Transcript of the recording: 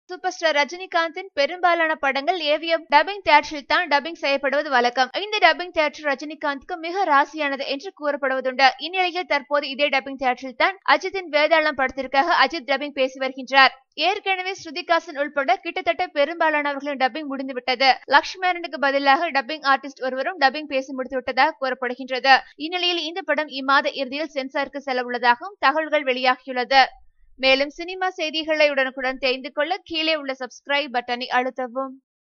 super star ரஜினிகாந்தின் பெரும்பாலான படங்கள் AVM dubbing தியேட்டரில் தான் டப்பிங் செய்யப்படுவது வழக்கம் இந்த டப்பிங் தியேட்டர் ரஜினிகாந்துக்கு மிக ராசியானது என்று கூறப்படுவதுண்டு இந்நிலையில் தற்போது இதே டப்பிங் தியேட்டரில் தான் அஜித்தின் வேதாளம் படத்திற்காக அஜித் டப்பிங் பேசி வருகின்றார் ஏற்கனவே ஸ்ருதிகாசன் உள்பட கிட்டத்தட்ட பெரும்பாலானவர்களின் டப்பிங் முடிந்துவிட்டது லக்ஷ்மணனுக்கு பதிலாக டப்பிங் ஆர்டிஸ்ட் ஒருவரும் டப்பிங் பேசி முடித்துவிட்டதாக கூறப்படுகின்றது இந்நிலையில் இந்த படம் இம்மாத இறுதியில் சென்சாருக்கு செல்ல உள்ளதாகவும் தகவல்கள் வெளியாகியுள்ளது மேலும் சினிமா செய்திகளை உடனுக்குடன் தெரிந்து கொள்ள கீழே உள்ள சப்ஸ்கிரைப் பட்டனை அழுத்தவும்